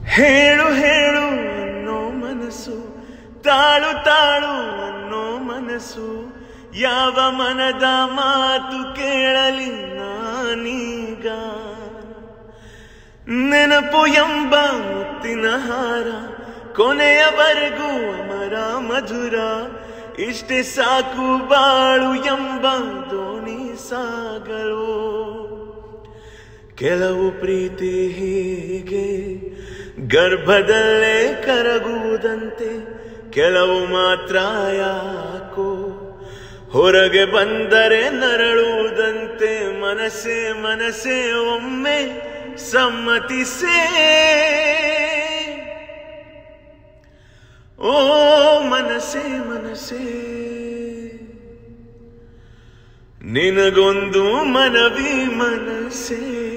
ಹೇಳು ಹೇಳು ಅನ್ನೋ ಮನಸ್ಸು ತಾಳು ತಾಳು ಅನ್ನೋ ಮನಸ್ಸು ಯಾವ ಮನದ ಮಾತು ಕೇಳಲಿ ನಾನೀಗ ನೆನಪು ಎಂಬ ಮುತ್ತಿನ ಹಾರ ಕೊನೆಯವರೆಗೂ ಅಮರ ಮಧುರ ಇಷ್ಟೇ ಸಾಕು ಬಾಳು ಎಂಬ ದೋಣಿ ಸಾಗಲು ಕೆಲವು ಪ್ರೀತಿ ಹೀಗೆ ಗರ್ಭದಲ್ಲೇ ಕರಗುವುದಂತೆ ಕೆಲವು ಮಾತ್ರ ಯಾಕೋ ಹೊರಗೆ ಬಂದರೆ ನರಳುವುದಂತೆ ಮನಸ್ಸೇ ಮನಸ್ಸೇ ಒಮ್ಮೆ ಸಮ್ಮತಿಸೇ ಓ ಮನಸ್ಸೇ ಮನಸ್ಸೇ ನಿನಗೊಂದು ಮನವಿ ಮನಸ್ಸೇ